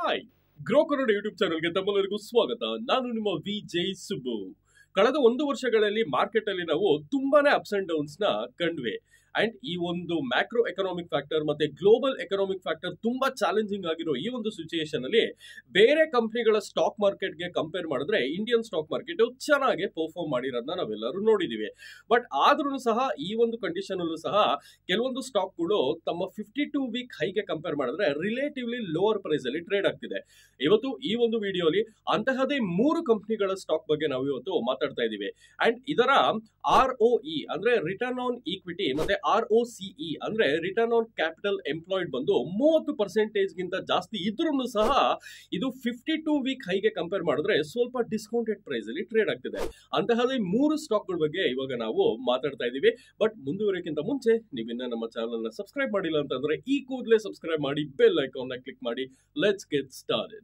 hi grow Kannada YouTube ಚಾನಲ್ಗೆ ತಮ್ಮೆಲ್ಲರಿಗೂ ಸ್ವಾಗತ ನಾನು ನಿಮ್ಮ ವಿ ಜೈ ಸುಬ್ಬು ಕಳೆದ ಒಂದು ವರ್ಷಗಳಲ್ಲಿ ಮಾರ್ಕೆಟ್ ಅಲ್ಲಿ ನಾವು ತುಂಬಾನೇ ಅಪ್ಸ್ ಅಂಡ್ ಡೌನ್ಸ್ ನ ಕಂಡ್ವಿ ಅಂಡ್ ಈ ಒಂದು ಮ್ಯಾಕ್ರೋ ಎಕನಾಮಿಕ್ ಫ್ಯಾಕ್ಟರ್ ಮತ್ತೆ ಗ್ಲೋಬಲ್ ಎಕನಾಮಿಕ್ ಫ್ಯಾಕ್ಟರ್ ತುಂಬಾ ಚಾಲೆಂಜಿಂಗ್ ಆಗಿರೋ ಈ ಒಂದು ಸಿಚುಯೇಷನ್ ಅಲ್ಲಿ ಬೇರೆ ಕಂಪನಿಗಳ ಸ್ಟಾಕ್ ಮಾರ್ಕೆಟ್ಗೆ ಕಂಪೇರ್ ಮಾಡಿದ್ರೆ ಇಂಡಿಯನ್ ಸ್ಟಾಕ್ ಮಾರ್ಕೆಟ್ ಚೆನ್ನಾಗಿ ಪರ್ಫಾರ್ಮ್ ಮಾಡಿರೋದನ್ನ ನಾವೆಲ್ಲರೂ ನೋಡಿದೀವಿ ಬಟ್ ಆದ್ರೂ ಸಹ ಈ ಒಂದು ಕಂಡೀಷನ್ ಅಲ್ಲೂ ಸಹ ಕೆಲವೊಂದು ಸ್ಟಾಕ್ಗಳು ತಮ್ಮ ಫಿಫ್ಟಿ ಟೂ ವೀಕ್ ಹೈಗೆ ಕಂಪೇರ್ ಮಾಡಿದ್ರೆ ರಿಲೇಟಿವ್ಲಿ ಲೋವರ್ ಪ್ರೈಸ್ ಅಲ್ಲಿ ಟ್ರೇಡ್ ಆಗ್ತಿದೆ ಇವತ್ತು ಈ ಒಂದು ವಿಡಿಯೋಲಿ ಅಂತಹದೇ ಮೂರು ಕಂಪನಿಗಳ ಸ್ಟಾಕ್ ಬಗ್ಗೆ ನಾವು ಇವತ್ತು ಮಾತಾಡ್ತಾ ಇದ್ದೀವಿ ಅಂಡ್ ಇದರ ಆರ್ ಒ ಇ ಅಂದ್ರೆ ರಿಟರ್ನ್ ಆನ್ ಈಕ್ವಿಟಿ ಮತ್ತೆ ಆರ್ ಒ ಸಿಇ ಅಂದ್ರೆ ರಿಟರ್ನ್ ಆನ್ ಕ್ಯಾಪಿಟಲ್ ಎಂಪ್ಲಾಯ್ಡ್ ಬಂದು ಮೂವತ್ತು ಪರ್ಸೆಂಟೇಜ್ ಗಿಂತ ಜಾಸ್ತಿ ಇದ್ರೂ ಸಹ ಇದು ಫಿಫ್ಟಿ ಟೂ ವೀಕ್ ಹೈಗೆ ಕಂಪೇರ್ ಮಾಡಿದ್ರೆ ಸ್ವಲ್ಪ ಡಿಸ್ಕೌಂಟೆಡ್ ಪ್ರೈಸ್ ಅಲ್ಲಿ ಟ್ರೇಡ್ ಆಗ್ತಿದೆ ಅಂತಹದೇ ಮೂರು ಸ್ಟಾಕ್ಗಳ ಬಗ್ಗೆ ಇವಾಗ ನಾವು ಮಾತಾಡ್ತಾ ಇದ್ದೀವಿ ಬಟ್ ಮುಂದುವರಿಯಕ್ಕಿಂತ ಮುಂಚೆ ನೀವಿನ್ನ ನಮ್ಮ ಚಾನಲ್ ನ ಸಬ್ಸ್ಕ್ರೈಬ್ ಮಾಡಿಲ್ಲ ಅಂತಂದ್ರೆ ಈ ಕೂಡಲೇ ಸಬ್ಸ್ಕ್ರೈಬ್ ಮಾಡಿ ಬೆಲ್ ಐಕಾನ್ ನ ಕ್ಲಿಕ್ ಮಾಡಿ ಲೆಟ್ಸ್ ಗೆಟ್ ಸ್ಟಾರ್ಟೆಡ್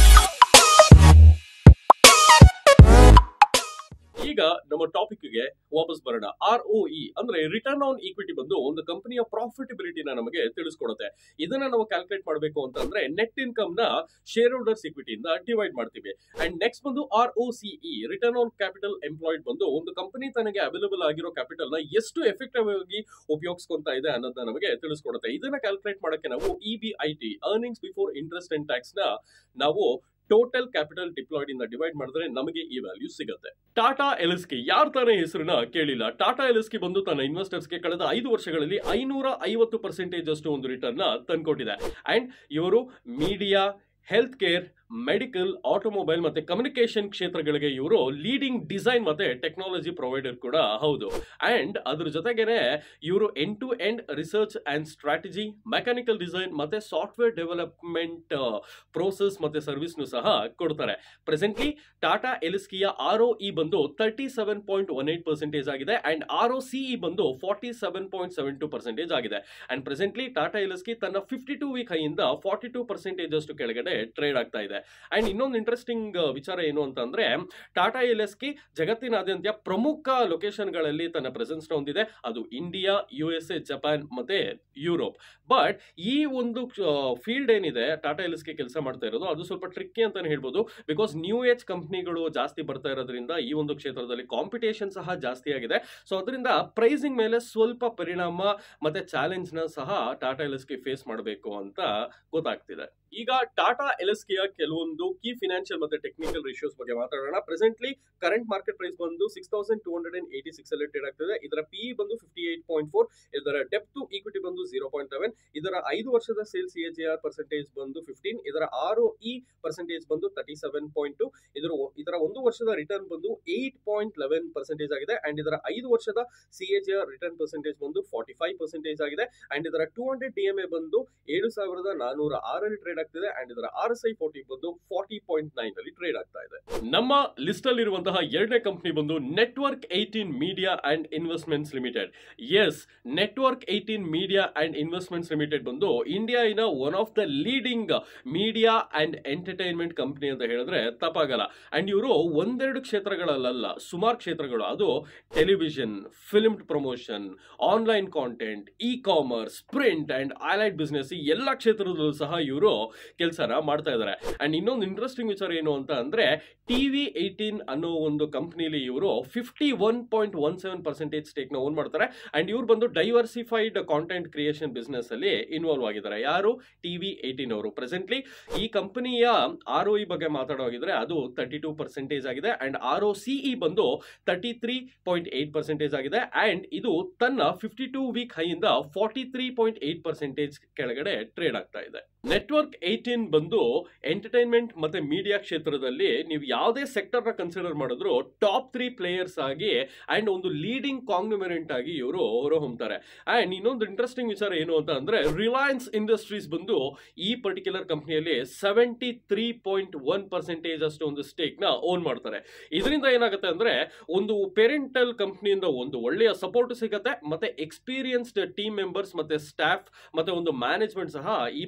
ಈಗ ನಮ್ಮ ಟಾಪಿಕ್ ಗೆ ವಾಪಸ್ ಬರೋಣ ಆರ್ ಒ ಇ ಅಂದ್ರೆ ರಿಟರ್ನ್ ಆನ್ ಈಕ್ವಿಟಿ ಬಂದು ಒಂದು ಕಂಪನಿಯ ಪ್ರಾಫಿಟಬಿಲಿಟಿನ ನಮಗೆ ತಿಳಿಸ್ಕೊಡುತ್ತೆ ಇದನ್ನ ನಾವು ಕ್ಯಾಲ್ಕುಲೇಟ್ ಮಾಡಬೇಕು ಅಂತಂದ್ರೆ ನೆಟ್ ಇನ್ಕಮ್ ನ ಶೇರ್ ಹೋಲ್ಡರ್ಸ್ ಇಕ್ವಿಟಿಯಿಂದ ಡಿವೈಡ್ ಮಾಡ್ತೀವಿ ಅಂಡ್ ನೆಕ್ಸ್ಟ್ ಬಂದು R O C E return on capital employed ಬಂದು ಒಂದು ಕಂಪನಿ ತನಗೆ ಅವೈಲಬಲ್ ಆಗಿರೋ ಕ್ಯಾಪಿಟಲ್ ನ ಎಷ್ಟು ಎಫೆಕ್ಟಿವ್ ಆಗಿ ಉಪಯೋಗಿಸ್ಕೊಂತ ಇದೆ ಅನ್ನೋದನ್ನ ನಮಗೆ ತಿಳಿಸ್ಕೊಡುತ್ತೆ ಇದನ್ನ ಕ್ಯಾಲ್ಕುಲೇಟ್ ಮಾಡಕ್ಕೆ ನಾವು E B I T earnings before interest and tax ನ ನಾವು ಟೋಟಲ್ ಕ್ಯಾಪಿಟಲ್ ಡಿಪ್ಲಾಯ್ಡ್ ಇಂದ ಡಿವೈಡ್ ಮಾಡಿದ್ರೆ ನಮಗೆ ಈ ವ್ಯಾಲ್ಯೂ ಸಿಗುತ್ತೆ ಟಾಟಾ ಎಲ್ಎಸ್ಕೆ ಯಾರ ತಾನೇ ಹೆಸರನ್ನ ಕೇಳಿಲ್ಲ ಟಾಟಾ ಎಲ್ಎಸ್ಕೆ ಬಂದು ತನ್ನ ಇನ್ವೆಸ್ಟರ್ಸ್ಗೆ ಕಳೆದ ಐದು ವರ್ಷಗಳಲ್ಲಿ ಐನೂರ ಐವತ್ತು ಪರ್ಸೆಂಟೇಜ್ ಅಷ್ಟು ಒಂದು ರಿಟರ್ನ್ ತಂದ್ಕೊಟ್ಟಿದೆ ಅಂಡ್ ಇವರು media health care medical automobile ಮತ್ತೆ ಕಮ್ಯುನಿಕೇಶನ್ ಕ್ಷೇತ್ರಗಳಿಗೆ ಇವರು ಲೀಡಿಂಗ್ ಡಿಸೈನ್ ಮತ್ತೆ ಟೆಕ್ನಾಲಜಿ ಪ್ರೊವೈಡರ್ ಕೂಡ ಹೌದು ಅಂಡ್ ಅದ್ರ ಜೊತೆಗೇನೆ ಇವರು end to end research and strategy mechanical design ಮತ್ತೆ ಸಾಫ್ಟ್ವೇರ್ ಡೆವಲಪ್ಮೆಂಟ್ ಪ್ರೋಸೆಸ್ ಮತ್ತೆ ಸರ್ವಿಸ್ನು ಸಹ ಕೊಡ್ತಾರೆ ಪ್ರೆಸೆಂಟ್ಲಿ ಟಾಟಾ ಎಲಿಸ್ಕಿಯ ಆರ್ ಒ ಇ ಬಂದು thirty seven point one eight percentage ಆಗಿದೆ ಅಂಡ್ ಆರ್ ಒ ಸಿಇ ಬಂದು forty seven point seven two percentage ಆಗಿದೆ ಅಂಡ್ ಪ್ರೆಸೆಂಟ್ಲಿ ಟಾಟಾ ಎಲಿಸ್ಕಿ ತನ್ನ ಫಿಫ್ಟಿ ಟೂ ವೀಕ್ ಹೈಯಿಂದ ಫಾರ್ಟಿ ಟೂ ಪರ್ಸೆಂಟೇಜ್ ಅಷ್ಟು ಕೆಳಗಡೆ ಟ್ರೇಡ್ ಆಗ್ತಾ ಇದೆ ಅಂಡ್ ಇನ್ನೊಂದು ಇಂಟ್ರೆಸ್ಟಿಂಗ್ ವಿಚಾರ ಏನು ಅಂತಂದ್ರೆ ಟಾಟಾ ಎಲ್ ಎಸ್ ಕಿ ಜಗತ್ತಿನಾದ್ಯಂತ ಪ್ರಮುಖ ಲೊಕೇಶನ್ಗಳಲ್ಲಿ ತನ್ನ ಪ್ರೆಸೆನ್ಸ್ ಹೊಂದಿದೆ ಅದು India U S A Japan ಮತ್ತೆ ಯುರೋಪ್ ಬಟ್ ಈ ಒಂದು ಫೀಲ್ಡ್ ಏನಿದೆ ಟಾಟಾ ಎಲ್ ಎಸ್ ಗೆ ಕೆಲಸ ಮಾಡ್ತಾ ಇರೋದು ಅದು ಸ್ವಲ್ಪ ಟ್ರಿಕ್ಕಿ ಅಂತಾನೆ ಹೇಳ್ಬೋದು ಬಿಕಾಸ್ ನ್ಯೂ ಏಜ್ ಕಂಪ್ನಿಗಳು ಜಾಸ್ತಿ ಬರ್ತಾ ಇರೋದ್ರಿಂದ ಈ ಒಂದು ಕ್ಷೇತ್ರದಲ್ಲಿ ಕಾಂಪಿಟೇಷನ್ ಸಹ ಜಾಸ್ತಿ ಆಗಿದೆ ಸೊ ಅದರಿಂದ ಪ್ರೈಸಿಂಗ್ ಮೇಲೆ ಸ್ವಲ್ಪ ಪರಿಣಾಮ ಮತ್ತೆ ಚಾಲೆಂಜ್ ನ ಸಹ ಟಾಟಾ ಎಲ್ ಎಸ್ ಗೆ ಫೇಸ್ ಮಾಡಬೇಕು ಅಂತ ಗೊತ್ತಾಗ್ತಿದೆ ಈಗ ಟಾಟಾ ಎಲ್ ಎಸ್ ಕೆಯ ಕೆಲವೊಂದು ಕೀ ಫಿನಾನ್ಷಿಯಲ್ ಮತ್ತೆ ಟೆಕ್ನಿಕಲ್ ರೇಷಿಯೋಸ್ ಬಗ್ಗೆ ಮಾತಾಡೋಣ ಪ್ರೆಸೆಂಟ್ಲಿ ಕರೆಂಟ್ ಮಾರ್ಕೆಟ್ ಪ್ರೈಸ್ ಬಂದು six thousand two hundred and eighty six ಅಲ್ಲಿ ಟ್ರೇಡ್ ಆಗ್ತಿದೆ ಇದರ ಪಿ ಬಂದು ಫಿಫ್ಟಿ ಏಟ್ ಪಾಯಿಂಟ್ ಫೋರ್ ಇದರ ಡೆಪ್ ಟು ಈಕ್ವಿಟಿ ಬಂದು ಜೀರೋ ಪಾಯಿಂಟ್ ಸೆವೆನ್ ಇದರ ಐದು ವರ್ಷದ sales A G R percentage ಬಂದು ಫಿಫ್ಟೀನ್ ಇದರ ಆರ್ ಒ ಇ ಪರ್ಸೆಂಟೇಜ್ ಬಂದು ತರ್ಟಿ ಸೆವೆನ್ ಪಾಯಿಂಟ್ ಟು ಇದರ ಇದರ ಒಂದು ವರ್ಷದ ರಿಟರ್ನ್ ಬಂದು ಏಟ್ ಪಾಯಿಂಟ್ ಲೆವೆನ್ ಪರ್ಸೆಂಟೇಜ್ ಆಗಿದೆ ಅಂಡ್ ಇದರ ಐದು ವರ್ಷದ C A G R return percentage ಬಂದು ಫಾರ್ಟಿ ಫೈವ್ ಪರ್ಸೆಂಟೇಜ್ ಆಗಿದೆ ಅಂಡ್ ಇದರ two hundred D M A ಬಂದು ಏಳು ಸಾವಿರದ ನಾನೂರ ಆರಲ್ಲಿ ಟ್ರೇಡ್ ಆಗ್ತಿದೆ ಅಂಡ್ ಇದರ ಆರ್ ಎಸ್ ಐ ಫೋರ್ಟಿ ಬಂದು ಫಾರ್ಟಿ ಪಾಯಿಂಟ್ ನೈನ್ ಅಲ್ಲಿ ಟ್ರೇಡ್ ಆಗ್ತಾ ಇದೆ ನಮ್ಮ ಲಿಸ್ಟ್ ಅಲ್ಲಿ ಇರುವಂತಹ ಎರಡನೇ ಕಂಪನಿ ಬಂದು network eighteen media and investments limited S network eighteen media and investments limited ಬಂದು India in one of the leading media and entertainment company ಅಂತ ಹೇಳಿದ್ರೆ ತಪ್ಪಾಗಲ್ಲ ಅಂಡ್ ಇವರು ಒಂದೆರಡು ಕ್ಷೇತ್ರಗಳಲ್ಲ ಸುಮಾರು ಕ್ಷೇತ್ರಗಳು ಅದು television film promotion online content e commerce print and elite business ಈ ಎಲ್ಲ ಕ್ಷೇತ್ರದಲ್ಲೂ ಸಹ ಇವರು ಕೆಲಸನ ಮಾಡ್ತಾ ಇದ್ದಾರೆ ಅಂಡ್ ಇನ್ನೊಂದು ಇಂಟ್ರೆಸ್ಟಿಂಗ್ ವಿಚಾರ ಏನು ಅಂತ ಅಂದ್ರೆ ಟಿವಿ ಏಯ್ಟೀನ್ ಅನ್ನೋ ಒಂದು ಕಂಪ್ನಿಲಿ ಇವರು fifty one point one seven percentage stake ನ ಓನ್ ಮಾಡ್ತಾರೆ ಅಂಡ್ ಇವ್ರು ಬಂದು ಡೈವರ್ಸಿಫೈಡ್ ಕಾಂಟೆಂಟ್ ಕ್ರಿಯೇಷನ್ ಬಿಸ್ನೆಸ್ ಅಲ್ಲಿ ಇನ್ವಾಲ್ವ್ ಆಗಿದ್ದಾರೆ ಯಾರು ಟಿವಿ ಏಯ್ಟೀನ್ ಅವರು ಪ್ರೆಸೆಂಟ್ಲಿ ಈ ಕಂಪನಿಯ ಆರ್ ಒ ಇ ಬಗ್ಗೆ ಮಾತಾಡೋಗಿದ್ರೆ ಅದು ತರ್ಟಿ ಟೂ ಪರ್ಸೆಂಟೇಜ್ ಆಗಿದೆ ಅಂಡ್ ಆರ್ ಒ ಸಿಇ ಬಂದು thirty three point eight percentage ಆಗಿದೆ ಅಂಡ್ ಇದು ತನ್ನ ಫಿಫ್ಟಿ ಟೂ ವೀಕ್ ಹೈಯಿಂದ forty three point eight percentage ಕೆಳಗಡೆ ಟ್ರೇಡ್ ಆಗ್ತಾ ಇದೆ ನೆಟ್ವರ್ಕ್ ಏಯ್ಟೀನ್ ಬಂದು ಎಂಟರ್ಟೈನ್ಮೆಂಟ್ ಮತ್ತೆ ಮೀಡಿಯಾ ಕ್ಷೇತ್ರದಲ್ಲಿ ನೀವು ಯಾವುದೇ ಸೆಕ್ಟರ್ ನ ಕನ್ಸಿಡರ್ ಮಾಡಿದ್ರು ಟಾಪ್ ತ್ರೀ ಪ್ಲೇಯರ್ಸ್ ಆಗಿ ಅಂಡ್ ಒಂದು ಲೀಡಿಂಗ್ ಕಾಂಗ್ಲುಮೆರೆಂಟ್ ಆಗಿ ಇವರು ಹೊರಹೊಮ್ತಾರೆ ಅಂಡ್ ಇನ್ನೊಂದು ಇಂಟ್ರೆಸ್ಟಿಂಗ್ ವಿಚಾರ ಏನು ಅಂತ ಅಂದ್ರೆ ರಿಲಯನ್ಸ್ ಇಂಡಸ್ಟ್ರೀಸ್ ಬಂದು ಈ ಪರ್ಟಿಕ್ಯುಲರ್ ಕಂಪ್ನಿಯಲ್ಲಿ seventy three point one percentage ಅಷ್ಟು ಒಂದು ಸ್ಟೇಕ್ ನ ಓನ್ ಮಾಡ್ತಾರೆ ಇದರಿಂದ ಏನಾಗುತ್ತೆ ಅಂದ್ರೆ ಒಂದು ಪೇರೆಂಟಲ್ ಕಂಪ್ನಿಯಿಂದ ಒಂದು ಒಳ್ಳೆಯ ಸಪೋರ್ಟ್ ಸಿಗುತ್ತೆ ಮತ್ತೆ ಎಕ್ಸ್ಪೀರಿಯನ್ಸ್ಡ್ ಟೀಮ್ ಮೆಂಬರ್ಸ್ ಮತ್ತೆ ಸ್ಟಾಫ್ ಮತ್ತೆ ಒಂದು ಮ್ಯಾನೇಜ್ಮೆಂಟ್ ಸಹ ಈ ಪರ್ಟಿಕ್ಯುಲರ್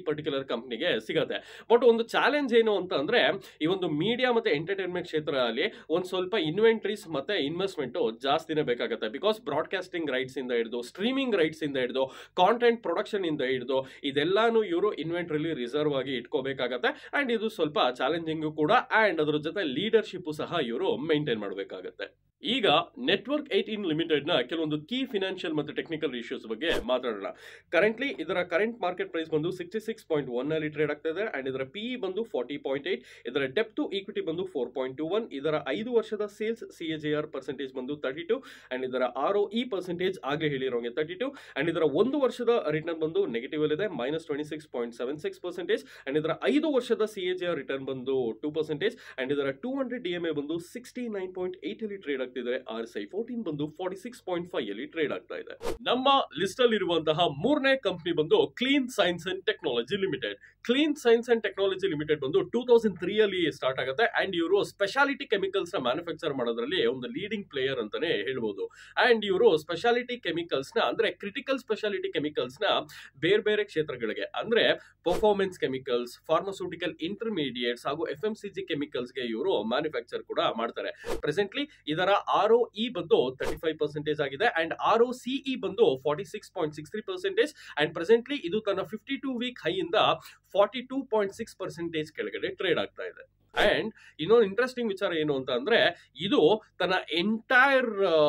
ಕಂಪ್ನಿಗೆ ಸಿಗತ್ತೆ ಬಟ್ ಒಂದು ಚಾಲೆಂಜ್ ಏನು ಅಂತ ಅಂದ್ರೆ ಈ ಒಂದು ಮೀಡಿಯಾ ಮತ್ತೆ ಎಂಟರ್ಟೈನ್ಮೆಂಟ್ ಕ್ಷೇತ್ರದಲ್ಲಿ ಒಂದು ಸ್ವಲ್ಪ ಇನ್ವೆಂಟ್ರೀಸ್ ಮತ್ತೆ ಇನ್ವೆಸ್ಟ್ಮೆಂಟ್ ಜಾಸ್ತಿನೇ ಬೇಕಾಗುತ್ತೆ ಬಿಕಾಸ್ ಬ್ರಾಡ್ಕಾಸ್ಟಿಂಗ್ ರೈಟ್ಸ್ ಇಂದ ಹಿಡಿದು ಸ್ಟ್ರೀಮಿಂಗ್ ರೈಟ್ಸ್ ಇಂದ ಹಿಡಿದು ಕಾಂಟೆಂಟ್ ಪ್ರೊಡಕ್ಷನ್ ಇಂದ ಹಿಡಿದು ಇದೆಲ್ಲಾನು ಇವರು ಇನ್ವೆಂಟ್ರಿಲಿ ರಿಸರ್ವ್ ಆಗಿ ಇಟ್ಕೋಬೇಕಾಗತ್ತೆ ಅಂಡ್ ಇದು ಸ್ವಲ್ಪ ಚಾಲೆಂಜಿಂಗ್ ಕೂಡ ಅಂಡ್ ಅದ್ರ ಜೊತೆ ಲೀಡರ್ಶಿಪ್ ಸಹ ಇವರು ಮೇಂಟೈನ್ ಮಾಡಬೇಕಾಗತ್ತೆ ಈಗ ನೆಟ್ವರ್ಕ್ ಏಯ್ಟೀನ್ ಲಿಮಿಟೆಡ್ ನ ಕೆಲವೊಂದು ಕೀ ಫಿನಾನ್ಷಿಯಲ್ ಮತ್ತು ಟೆಕ್ನಿಕಲ್ ಇಶ್ಯೂಸ್ ಬಗ್ಗೆ ಮಾತಾಡೋಣ ಕರೆಂಟ್ಲಿ ಇದರ ಕರೆಂಟ್ ಮಾರ್ಕೆಟ್ ಪ್ರೈಸ್ ಬಂದು ಸಿಕ್ಸ್ಟಿ ಸಿಕ್ಸ್ ಪಾಯಿಂಟ್ ಒನ್ ಅಲ್ಲಿ ಟ್ರೇಡ್ ಆಗ್ತಾ ಇದೆ ಅಂಡ್ ಇದರ ಪಿ ಬಂದು ಫಾರ್ಟಿ ಪಾಯಿಂಟ್ ಏಟ್ ಇದರ ಡೆಪ್ ಟು ಈಕ್ವಿಟಿ ಬಂದು ಫೋರ್ ಪಾಯಿಂಟ್ ಟು ಒನ್ ಇದರ ಐದು ವರ್ಷದ sales C A G R percentage ಬಂದು ತರ್ಟಿ ಟು ಅಂಡ್ ಇದರ ಆರ್ ಒ ಇ ಪರ್ಸೆಂಟೇಜ್ ಆಗಲೇ ಹೇಳಿರೋಂಗೆ ತರ್ಟಿ ಟು ಅಂಡ್ ಇದರ ಒಂದು ವರ್ಷದ ರಿಟರ್ನ್ ಬಂದು ನೆಗೆಟಿವ್ ಇದೆ minus twenty six point seven six percentage and ಇದರ ಐದು ವರ್ಷದ C A G R return ಬಂದು ಟೂ ಪರ್ಸೆಂಟೇಜ್ ಅಂಡ್ ಇದರ two hundred D M A ಬಂದು ಸಿಕ್ಸ್ಟಿ ನೈನ್ ಪಾಯಿಂಟ್ ಏಟ್ ಅಲ್ಲಿ ಟ್ರೇಡ್ ಆಗ್ತಿದೆ ಆರ್ ಎಸ್ ಐ ಫೋರ್ಟೀನ್ ಬಂದು ಫಾರ್ಟಿ ಸಿಕ್ಸ್ ಪಾಯಿಂಟ್ ಫೈವ್ ಅಲ್ಲಿ ಟ್ರೇಡ್ ಆಗ್ತಾ ಇದೆ ನಮ್ಮ ಲಿಸ್ಟ್ ಅಲ್ಲಿ ಇರುವಂತಹ ಮೂರನೇ ಕಂಪನಿ ಬಂದು clean science and technology limited clean science and technology limited ಬಂದು ಟೂ ತೌಸಂಡ್ ತ್ರೀ ಅಲ್ಲಿ ಸ್ಟಾರ್ಟ್ ಆಗುತ್ತೆ ಅಂಡ್ ಇವರು ಸ್ಪೆಷಾಲಿಟಿ ಕೆಮಿಕಲ್ಸ್ ನ ಮ್ಯಾನುಫ್ಯಾಕ್ಚರ್ ಮಾಡೋದ್ರಲ್ಲಿ ಒಂದು ಲೀಡಿಂಗ್ ಪ್ಲೇಯರ್ ಅಂತಾನೆ ಹೇಳ್ಬೋದು ಅಂಡ್ ಇವರು ಸ್ಪೆಷಾಲಿಟಿ ಕೆಮಿಕಲ್ಸ್ ನ ಅಂದ್ರೆ ಕ್ರಿಟಿಕಲ್ ಸ್ಪೆಷಾಲಿಟಿ ಕೆಮಿಕಲ್ಸ್ ನ ಬೇರೆ ಬೇರೆ ಕ್ಷೇತ್ರಗಳಿಗೆ ಅಂದ್ರೆ ಪರ್ಫಾರ್ಮೆನ್ಸ್ ಕೆಮಿಕಲ್ಸ್ ಫಾರ್ಮಸ್ಯೂಟಿಕಲ್ ಇಂಟರ್ಮೀಡಿಯೇಟ್ಸ್ ಹಾಗೂ ಎಫ್ ಎಂ ಸಿ ಜಿ ಕೆಮಿಕಲ್ಸ್ಗೆ ಇವರು ಮ್ಯಾನುಫ್ಯಾಕ್ಚರ್ ಕೂಡ ಮಾಡ್ತಾರೆ ಪ್ರೆಸೆಂಟ್ಲಿ ಇದರ ಆರ್ ಒ ಇ ಬಂದು ತರ್ಟಿ ಫೈವ್ ಪರ್ಸೆಂಟೇಜ್ ಆಗಿದೆ ಅಂಡ್ ಆರ್ ಒ ಸಿಇ ಬಂದು forty six point six three percentage and presently ಇದು ತನ್ನ ಫಿಫ್ಟಿ ಟೂ ವೀಕ್ ಹೈ ಇಂದ forty two point six percentage ಕೆಳಗಡೆ ಟ್ರೇಡ್ ಆಗ್ತಾ ಇದೆ ಅಂಡ್ ಇನ್ನೊಂದು ಇಂಟ್ರೆಸ್ಟಿಂಗ್ ವಿಚಾರ ಏನು ಅಂತ ಅಂದ್ರೆ ಇದು ತನ್ನ ಎಂಟೈರ್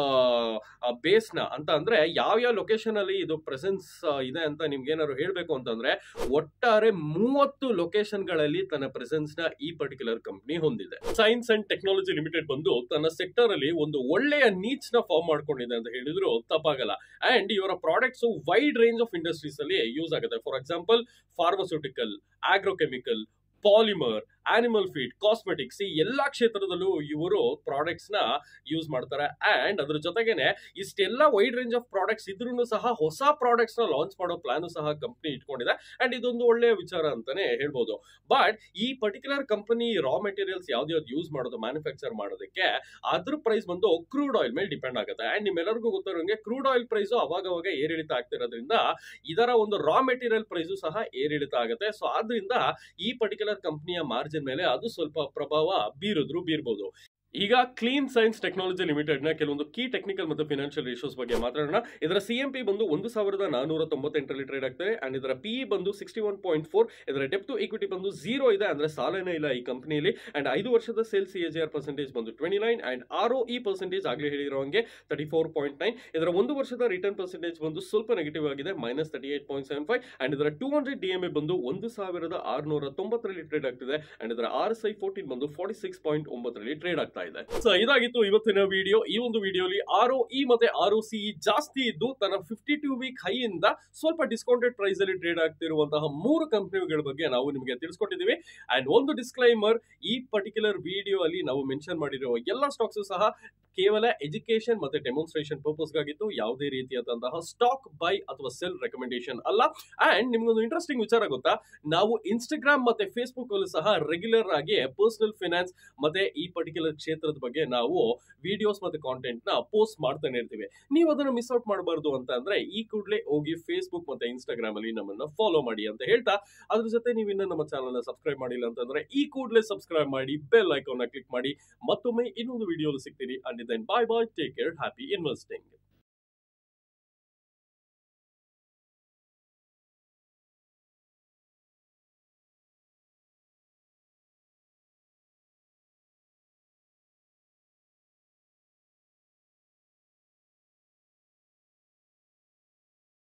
ಬೇಸ್ ನ ಅಂತ ಅಂದ್ರೆ ಯಾವ ಯಾವ ಲೊಕೇಶನ್ ಅಲ್ಲಿ ಇದು ಪ್ರೆಸೆನ್ಸ್ ಇದೆ ಅಂತ ನಿಮ್ಗೆ ಏನಾದ್ರು ಹೇಳ್ಬೇಕು ಅಂತಂದ್ರೆ ಒಟ್ಟಾರೆ ಮೂವತ್ತು ಲೊಕೇಶನ್ ಗಳಲ್ಲಿ ತನ್ನ ಪ್ರೆಸೆನ್ಸ್ ನ ಈ ಪರ್ಟಿಕ್ಯುಲರ್ ಕಂಪನಿ ಹೊಂದಿದೆ ಸೈನ್ಸ್ ಅಂಡ್ ಟೆಕ್ನಾಲಜಿ ಲಿಮಿಟೆಡ್ ಬಂದು ತನ್ನ ಸೆಕ್ಟರ್ ಅಲ್ಲಿ ಒಂದು ಒಳ್ಳೆಯ ನೀಡ್ಸ್ ನ ಫಾರ್ಮ್ ಮಾಡ್ಕೊಂಡಿದೆ ಅಂತ ಹೇಳಿದ್ರು ತಪ್ಪಾಗಲ್ಲ ಅಂಡ್ ಇವರ products wide range of industries ಅಲ್ಲಿ ಯೂಸ್ ಆಗುತ್ತೆ for example pharmaceutical agrochemical polymer animal feed cosmetics ಈ ಎಲ್ಲಾ ಕ್ಷೇತ್ರದಲ್ಲೂ ಇವರು ಪ್ರಾಡಕ್ಟ್ಸ್ ನ ಯೂಸ್ ಮಾಡ್ತಾರೆ ಅಂಡ್ ಅದ್ರ ಜೊತೆಗೇನೆ ಇಷ್ಟೆಲ್ಲ ವೈಡ್ ರೇಂಜ್ ಆಫ್ ಪ್ರಾಡಕ್ಟ್ಸ್ ಇದ್ರೂ ಸಹ ಹೊಸ ಪ್ರಾಡಕ್ಟ್ಸ್ ನ ಲಾಂಚ್ ಮಾಡೋ ಪ್ಲಾನ್ ಸಹ ಕಂಪನಿ ಇಟ್ಕೊಂಡಿದೆ ಅಂಡ್ ಇದೊಂದು ಒಳ್ಳೆಯ ವಿಚಾರ ಅಂತಾನೆ ಹೇಳ್ಬೋದು ಬಟ್ ಈ ಪರ್ಟಿಕ್ಯುಲರ್ ಕಂಪನಿ ರಾ ಮೆಟೀರಿಯಲ್ಸ್ ಯಾವ್ದು ಯಾವ್ದು ಯೂಸ್ ಮಾಡೋದು ಮ್ಯಾನುಫ್ಯಾಕ್ಚರ್ ಮಾಡೋದಕ್ಕೆ ಅದ್ರ ಪ್ರೈಸ್ ಬಂದು ಕ್ರೂಡ್ ಆಯಿಲ್ ಮೇಲೆ ಡಿಪೆಂಡ್ ಆಗುತ್ತೆ ಅಂಡ್ ನಿಮ್ಮೆಲ್ಲರಿಗೂ ಗೊತ್ತಿರೋಂಗೆ ಕ್ರೂಡ್ ಆಯಿಲ್ ಪ್ರೈಸ್ ಅವಾಗ ಅವಾಗ ಏರಿಳಿತ ಆಗ್ತಿರೋದ್ರಿಂದ ಇದರ ಒಂದು ರಾ ಮೆಟೀರಿಯಲ್ ಪ್ರೈಸು ಸಹ ಏರಿಳಿತ ಆಗುತ್ತೆ ಸೊ ಆದ್ರಿಂದ ಈ ಪರ್ಟಿಕ್ಯುಲರ್ ಕಂಪನಿಯ ಮಾರ್ಜಿನ್ ಮೇಲೆ ಅದು ಸ್ವಲ್ಪ ಪ್ರಭಾವ ಬೀರಿದ್ರು ಬೀರ್ಬೋದು ಈಗ ಕ್ಲೀನ್ ಸೈನ್ಸ್ ಟೆಕ್ನಾಲಜಿ ಲಿಮಿಟೆಡ್ ನ ಕೆಲವೊಂದು ಕೀ ಟೆಕ್ನಿಕಲ್ ಮತ್ತು ಫಿನಾನ್ಷಿಯಲ್ ಇಶ್ಯೂಸ್ ಬಗ್ಗೆ ಮಾತಾಡೋಣ ಇದರ ಸಿ ಎಂ ಪಿ ಬಂದು ಒಂದು ಸಾವಿರದ ನಾನೂರ ತೊಂಬತ್ತೆಂಟರಲ್ಲಿ ಟ್ರೇಡ್ ಆಗ್ತದೆ ಅಂಡ್ ಇದರ ಪಿ ಬಂದು ಸಿಕ್ಸ್ಟಿ ಒನ್ ಪಾಯಿಂಟ್ ಫೋರ್ ಇದರ ಡೆಪ್ ಟು ಈಕ್ವಿಟಿ ಬಂದು ಝೀರೋ ಇದೆ ಅಂದ್ರೆ ಸಾಲನೇ ಇಲ್ಲ ಈ ಕಂಪನಿಯಲ್ಲಿ ಅಂಡ್ ಐದು ವರ್ಷದ sales A G R percentage ಬಂದು twenty nine and R O E percentage ಆಗಲೇ ಹೇಳಿರೋಂಗೆ ತರ್ಟಿ ಫೋರ್ ಪಾಯಿಂಟ್ ನೈನ್ ಇದರ ಒಂದು ವರ್ಷದ ರಿಟರ್ನ್ ಪರ್ಸೆಂಟೇಜ್ ಬಂದು ಸ್ವಲ್ಪ ನೆಗೆಟಿವ್ ಆಗಿದೆ minus thirty eight point seven five and ಇದರ two hundred D M A ಬಂದು ಒಂದು ಸಾವಿರದ ಆರುನೂರ ತೊಂಬತ್ತರಲ್ಲಿ ಟ್ರೇಡ್ ಆಗ್ತಿದೆ ಅಂಡ್ ಇದರ ಆರ್ ಎಸ್ ಐ ಫೋರ್ಟೀನ್ ಬಂದು ಫಾರ್ಟಿ ಸಿಕ್ಸ್ ಪಾಯಿಂಟ್ ಒಂಬತ್ತರಲ್ಲಿ ಟ್ರೇಡ್ ಆಗ್ತಾ ಇದೆ ಸೊ ಇದಾಗಿತ್ತು ಇವತ್ತಿನ ವಿಡಿಯೋ ಈ ಒಂದು ವಿಡಿಯೋಲಿ ಆರ್ ಒ ಇ ಮತ್ತೆ ಆರ್ ಒ ಸಿ ಜಾಸ್ತಿ ಇದ್ದು ತನ್ನ ಫಿಫ್ಟಿ ಟೂ ವೀಕ್ ಹೈ ಇಂದ ಸ್ವಲ್ಪ ಡಿಸ್ಕೌಂಟೆಡ್ ಪ್ರೈಸ್ ಅಲ್ಲಿ ಟ್ರೇಡ್ ಆಗ್ತಿರುವಂತಹ ಮೂರು ಕಂಪನಿಗಳ ಬಗ್ಗೆ ನಾವು ನಿಮಗೆ ತಿಳಿಸ್ಕೊಟ್ಟಿದ್ದೀವಿ ಅಂಡ್ ಒಂದು ಡಿಸ್ಕ್ಲೈಮರ್ ಈ ಪರ್ಟಿಕ್ಯುಲರ್ ವಿಡಿಯೋ ಅಲ್ಲಿ ನಾವು ಮೆನ್ಷನ್ ಮಾಡಿರುವ ಎಲ್ಲ ಸ್ಟಾಕ್ಸ್ ಸಹ ಕೇವಲ ಎಜುಕೇಶನ್ ಮತ್ತೆ ಡೆಮಾನ್ಸ್ಟ್ರೇಷನ್ ಪರ್ಪಸ್ ಗಾಗಿತ್ತು ಯಾವುದೇ ರೀತಿಯಾದಂತಹ ಸ್ಟಾಕ್ ಬೈ ಅಥವಾ ಸೆಲ್ ರೆಕಮೆಂಡೇಶನ್ ಅಲ್ಲ ಅಂಡ್ ನಿಮ್ಗೊಂದು ಇಂಟ್ರೆಸ್ಟಿಂಗ್ ವಿಚಾರ ಗೊತ್ತಾ ನಾವು ಇನ್ಸ್ಟಾಗ್ರಾಮ್ ಮತ್ತೆ ಫೇಸ್ಬುಕ್ ಅಲ್ಲೂ ಸಹ ರೆಗ್ಯುಲರ್ ಆಗಿ ಪರ್ಸನಲ್ ಫಿನಾನ್ಸ್ ಮತ್ತೆ ಈ ಪರ್ಟಿಕ್ಯುಲರ್ ಕ್ಷೇತ್ರದ ಬಗ್ಗೆ ನಾವು ವಿಡಿಯೋಸ್ ಮತ್ತೆ ಕಾಂಟೆಂಟ್ ನ ಪೋಸ್ಟ್ ಮಾಡ್ತಾನೆ ಇರ್ತೀವಿ ನೀವು ಅದನ್ನು ಮಿಸ್ ಔಟ್ ಮಾಡಬಾರ್ದು ಅಂತ ಅಂದ್ರೆ ಈ ಕೂಡಲೇ ಹೋಗಿ ಫೇಸ್ಬುಕ್ ಮತ್ತೆ ಇನ್ಸ್ಟಾಗ್ರಾಮ್ ಅಲ್ಲಿ ನಮ್ಮನ್ನ ಫಾಲೋ ಮಾಡಿ ಅಂತ ಹೇಳ್ತಾ ಅದ್ರ ಜೊತೆ ನೀವು ಇನ್ನ ನಮ್ಮ ಚಾನಲ್ ನ ಸಬ್ಸ್ಕ್ರೈಬ್ ಮಾಡಿಲ್ಲ ಅಂತಂದ್ರೆ ಈ ಕೂಡಲೇ ಸಬ್ಸ್ಕ್ರೈಬ್ ಮಾಡಿ ಬೆಲ್ ಐಕಾನ್ ನ ಕ್ಲಿಕ್ ಮಾಡಿ ಮತ್ತೊಮ್ಮೆ ಇನ್ನೊಂದು ವಿಡಿಯೋ ಸಿಗ್ತೀನಿ and then bye bye take care happy investing